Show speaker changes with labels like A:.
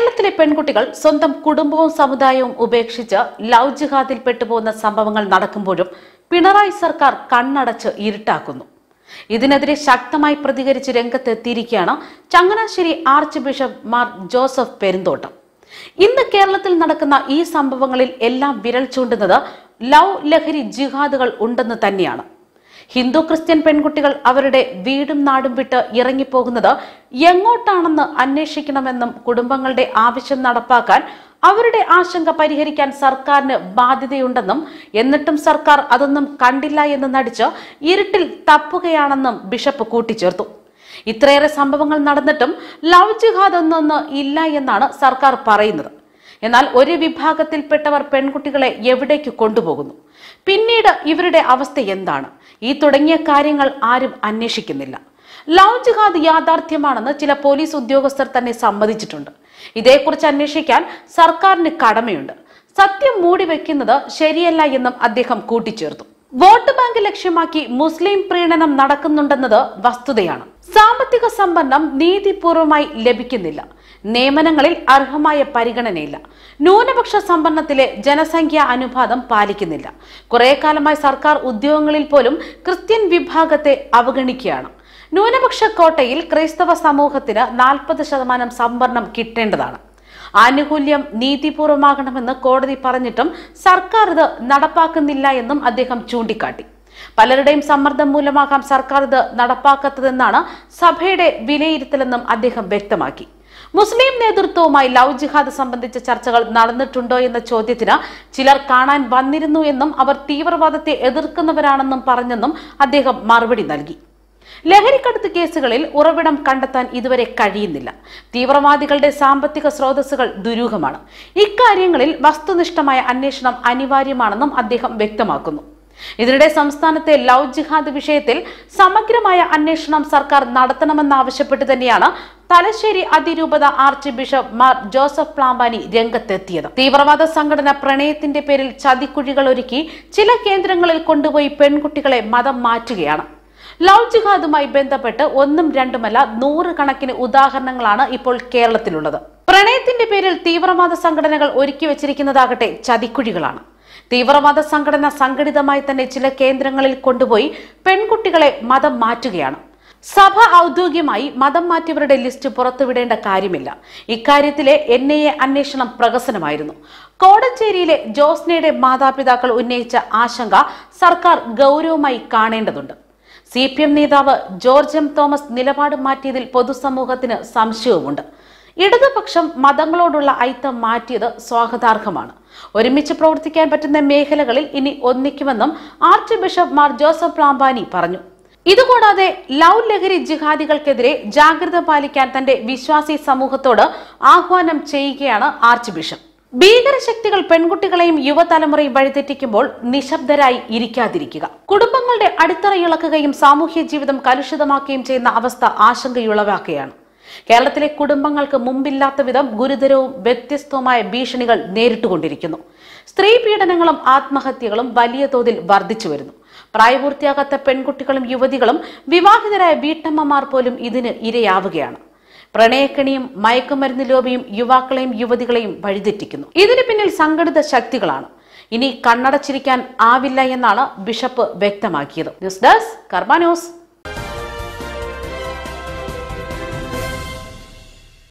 A: കേരളത്തിലെ പെൺകുട്ടികൾ സ്വന്തം കുടുംബവും സമുദായവും ഉപേക്ഷിച്ച് ലവ് ജിഹാദിൽ പെട്ടുപോകുന്ന സംഭവങ്ങൾ നടക്കുമ്പോഴും പിണറായി സർക്കാർ കണ്ണടച്ച് ഇരുട്ടാക്കുന്നു ഇതിനെതിരെ ശക്തമായി പ്രതികരിച്ച് രംഗത്തെത്തിയിരിക്കുകയാണ് Changanassery archbishop Mar Joseph Perumthottam ഇന്ന് കേരളത്തിൽ നടക്കുന്ന ഈ സംഭവങ്ങളിൽ എല്ലാം വിരൽ ചൂണ്ടുന്നത് ലവ് ലഹരി ജിഹാദുകൾ ഉണ്ടെന്ന് തന്നെയാണ് ഹിന്ദു ക്രിസ്ത്യൻ പെൺകുട്ടികൾ അവരുടെ വീടും നാടും വിട്ട് ഇറങ്ങിപ്പോകുന്നത് എങ്ങോട്ടാണെന്ന് അന്വേഷിക്കണമെന്നും കുടുംബങ്ങളുടെ ആവശ്യം നടപ്പാക്കാൻ അവരുടെ ആശങ്ക പരിഹരിക്കാൻ സർക്കാരിന് ബാധ്യതയുണ്ടെന്നും എന്നിട്ടും സർക്കാർ അതൊന്നും കണ്ടില്ല എന്ന് നടിച്ച് ഇരുട്ടിൽ തപ്പുകയാണെന്നും ബിഷപ്പ് കൂട്ടിച്ചേർത്തു ഇത്രയേറെ സംഭവങ്ങൾ നടന്നിട്ടും ലവ് ജിഹാദ് എന്നൊന്ന് ഇല്ല എന്നാണ് സർക്കാർ പറയുന്നത് എന്നാൽ ഒരു വിഭാഗത്തിൽപ്പെട്ടവർ പെൺകുട്ടികളെ എവിടേക്ക് കൊണ്ടുപോകുന്നു പിന്നീട് ഇവരുടെ അവസ്ഥ എന്താണ് ഈ തുടങ്ങിയ കാര്യങ്ങൾ ആരും അന്വേഷിക്കുന്നില്ല ലവ് ജിഹാദ് യാഥാർത്ഥ്യമാണെന്ന് ചില പോലീസ് ഉദ്യോഗസ്ഥർ തന്നെ സമ്മതിച്ചിട്ടുണ്ട് ഇതേക്കുറിച്ച് അന്വേഷിക്കാൻ സർക്കാരിന് കടമയുണ്ട് സത്യം മൂടി വെക്കുന്നത് ശരിയല്ല എന്നും അദ്ദേഹം കൂട്ടിച്ചേർത്തു വോട്ട് ബാങ്ക് ലക്ഷ്യമാക്കി മുസ്ലിം പ്രീണനം നടക്കുന്നുണ്ടെന്നത് വസ്തുതയാണ് സാമ്പത്തിക സമ്പന്നം നീതിപൂർവമായി ലഭിക്കുന്നില്ല നിയമനങ്ങളിൽ അർഹമായ പരിഗണനയില്ല ന്യൂനപക്ഷ സമ്പന്നത്തിലെ ജനസംഖ്യാ അനുപാതം പാലിക്കുന്നില്ല കുറെ കാലമായി സർക്കാർ ഉദ്യോഗങ്ങളിൽ പോലും ക്രിസ്ത്യൻ വിഭാഗത്തെ അവഗണിക്കുകയാണ് ന്യൂനപക്ഷ കോട്ടയിൽ ക്രൈസ്തവ സമൂഹത്തിന് നാൽപ്പത് ശതമാനം സംവരണം കിട്ടേണ്ടതാണ് ആനുകൂല്യം നീതിപൂർവമാകണമെന്ന് കോടതി പറഞ്ഞിട്ടും സർക്കാർ ഇത് നടപ്പാക്കുന്നില്ല എന്നും അദ്ദേഹം ചൂണ്ടിക്കാട്ടി പലരുടെയും സമ്മർദ്ദം മൂലമാകാം സർക്കാർ ഇത് നടപ്പാക്കാത്തതെന്നാണ് സഭയുടെ വിലയിരുത്തലെന്നും അദ്ദേഹം വ്യക്തമാക്കി മുസ്ലിം നേതൃത്വവുമായി ലവ് ജിഹാദ് സംബന്ധിച്ച ചർച്ചകൾ നടന്നിട്ടുണ്ടോ എന്ന ചോദ്യത്തിന് ചിലർ കാണാൻ വന്നിരുന്നു എന്നും അവർ തീവ്രവാദത്തെ എതിർക്കുന്നവരാണെന്നും പറഞ്ഞെന്നും അദ്ദേഹം മറുപടി നൽകി ലഹരിക്കടത്ത് കേസുകളിൽ ഉറവിടം കണ്ടെത്താൻ ഇതുവരെ കഴിയുന്നില്ല തീവ്രവാദികളുടെ സാമ്പത്തിക സ്രോതസ്സുകൾ ദുരൂഹമാണ് ഇക്കാര്യങ്ങളിൽ വസ്തുനിഷ്ഠമായ അന്വേഷണം അനിവാര്യമാണെന്നും അദ്ദേഹം വ്യക്തമാക്കുന്നു ഇതിനിടെ സംസ്ഥാനത്തെ ലവ് ജിഹാദ് വിഷയത്തിൽ സമഗ്രമായ അന്വേഷണം സർക്കാർ നടത്തണമെന്നാവശ്യപ്പെട്ട് തന്നെയാണ് തലശ്ശേരി അതിരൂപത archbishop Mar Joseph Pamplany രംഗത്തെത്തിയത് തീവ്രവാദ സംഘടന പ്രണയത്തിന്റെ പേരിൽ ചതിക്കുഴികൾ ഒരുക്കി ചില കേന്ദ്രങ്ങളിൽ കൊണ്ടുപോയി പെൺകുട്ടികളെ മതം മാറ്റുകയാണ് ലവ് ജിഹാദുമായി ബന്ധപ്പെട്ട് ഒന്നും രണ്ടുമല്ല നൂറുകണക്കിന് ഉദാഹരണങ്ങളാണ് ഇപ്പോൾ കേരളത്തിലുള്ളത് പ്രണയത്തിന്റെ പേരിൽ തീവ്രവാദ സംഘടനകൾ ഒരുക്കി വെച്ചിരിക്കുന്നതാകട്ടെ ചതിക്കുഴികളാണ് തീവ്രവാദ സംഘടന സംഘടിതമായി തന്നെ ചില കേന്ദ്രങ്ങളിൽ കൊണ്ടുപോയി പെൺകുട്ടികളെ മതം മാറ്റുകയാണ് സഭ ഔദ്യോഗികമായി മതം മാറ്റിയവരുടെ ലിസ്റ്റ് പുറത്തുവിടേണ്ട കാര്യമില്ല ഇക്കാര്യത്തിലെ എൻ ഐ എ അന്വേഷണം പ്രഹസനമായിരുന്നു കോടഞ്ചേരിയിലെ ജോസ്നയുടെ മാതാപിതാക്കൾ ഉന്നയിച്ച ആശങ്ക സർക്കാർ ഗൗരവമായി കാണേണ്ടതുണ്ട് സി പി എം നേതാവ് ജോർജ് എം തോമസ് നിലപാട് മാറ്റിയതിൽ പൊതുസമൂഹത്തിന് സംശയവുമുണ്ട് ഇടതുപക്ഷം മതങ്ങളോടുള്ള ഐത്തം മാറ്റിയത് സ്വാഗതാർഹമാണ് ഒരുമിച്ച് പ്രവർത്തിക്കാൻ പറ്റുന്ന മേഖലകളിൽ ഇനി ഒന്നിക്കുമെന്നും archbishop Mar Joseph Pamplany പറഞ്ഞു ഇതുകൂടാതെ ലവ് ലഹരി ജിഹാദികൾക്കെതിരെ ജാഗ്രത പാലിക്കാൻ തന്റെ വിശ്വാസി സമൂഹത്തോട് ആഹ്വാനം ചെയ്യുകയാണ് ആർച്ച് ബിഷപ്പ് ഭീകരശക്തികൾ പെൺകുട്ടികളെയും യുവതലമുറയും വഴിതെറ്റിക്കുമ്പോൾ നിശബ്ദരായി ഇരിക്കാതിരിക്കുക കുടുംബങ്ങളുടെ അടിത്തറ ഇളക്കുകയും സാമൂഹ്യ ജീവിതം കലുഷിതമാക്കുകയും ചെയ്യുന്ന അവസ്ഥ ആശങ്കയുളവാക്കുകയാണ് കേരളത്തിലെ കുടുംബങ്ങൾക്ക് മുമ്പില്ലാത്ത വിധം ഗുരുതരവും വ്യത്യസ്തവുമായ ഭീഷണികൾ നേരിട്ടുകൊണ്ടിരിക്കുന്നു സ്ത്രീ പീഡനങ്ങളും ആത്മഹത്യകളും വലിയ തോതിൽ വർദ്ധിച്ചു വരുന്നു പ്രായപൂർത്തിയാകാത്ത പെൺകുട്ടികളും യുവതികളും വിവാഹിതരായ വീട്ടമ്മമാർ പോലും ഇതിന് ഇരയാവുകയാണ് പ്രണയക്കണിയും മയക്കുമരുന്ന് ലോബിയും യുവാക്കളെയും യുവതികളെയും വഴിതെറ്റിക്കുന്നു ഇതിന് പിന്നിൽ സംഘടിത ശക്തികളാണ് ഇനി കണ്ണടച്ചിരിക്കാൻ ആവില്ല എന്നാണ് ബിഷപ്പ് വ്യക്തമാക്കിയത് ന്യൂസ് ഡെസ്ക് കർമ്മ ന്യൂസ്